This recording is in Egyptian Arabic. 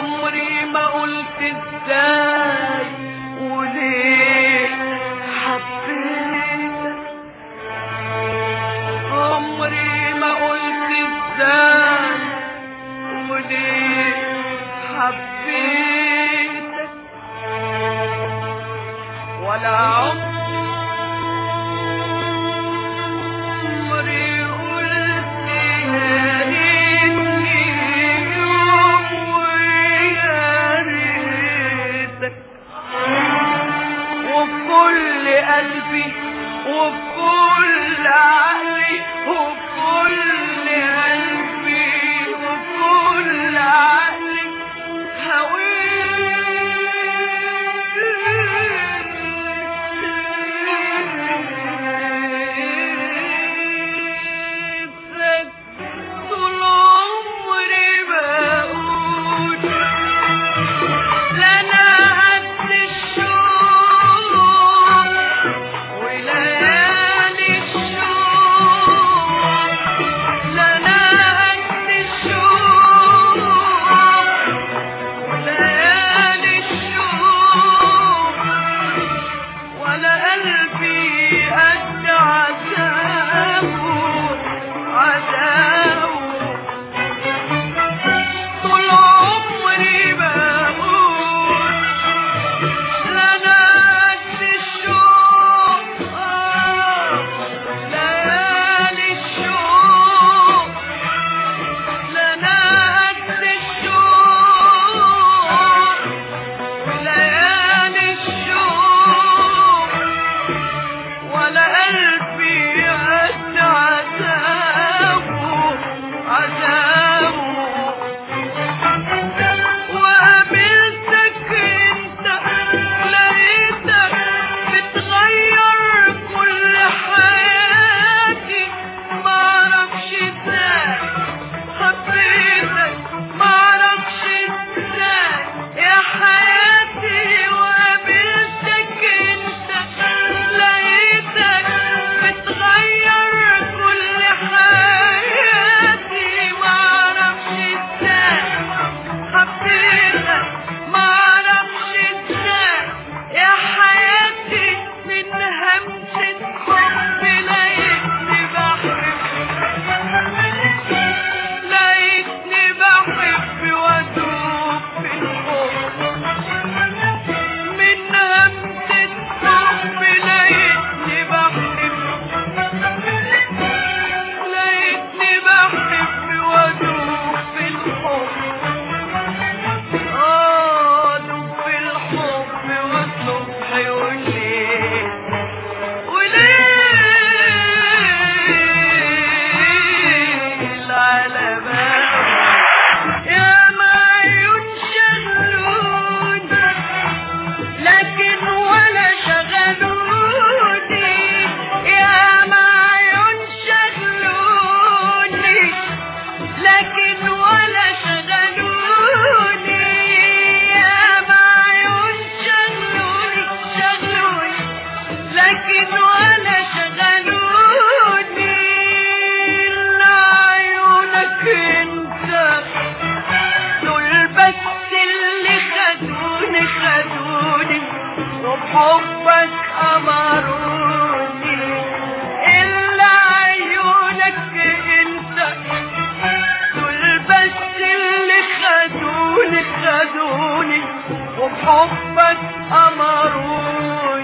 عمري ما قلت ازاي وليه حبيتك عمري ما قلت ازاي وليه حبيتك ولا عمري قلت يا ريتني يوم ويا ريتك وبكل قلبي وبكل عقلي وبكل قلبي وبكل عقلي هويتك طول عمري بقول لنا قد الشوق وليالي الشوق لنا قد الشوق وليالي الشوق ولا قلبي قد عذابه عذابه طول عمري بقول لنا قد الشوق آه، ليالي الشوق لنا قد الشوق وليالي الشوق ولا قلبي قد عذابه عذابه وقابلتك انت لقيتك بتغير كل حياتي معرفش ازاي حبيتك معرفش ازاي يا حياتي وقابلتك انت لقيتك بتغير كل حياتي معرفش ازاي حبيتك معرفش ازاي يا حياتي من همسة حب لقيتني بحب لقيتني بحب وادوب في الحب من همسة حب لقيتني بحب لقيتني بحب وادوب في الحب آه دوب في الحب والصبح والليل وليل على بالي يا معيون شغلوني لكن ولا شغلوني يا معيون شغلوني لكن ولا شغلوني يا معيون شغلوني شغلوني لكن ولا شغلوني إلا عيونك انت دول بس اللي خدوني خدوني وبحبك أمروني إلا عيونك انت دول بس اللي خدوني خدوني وبحبك أمروني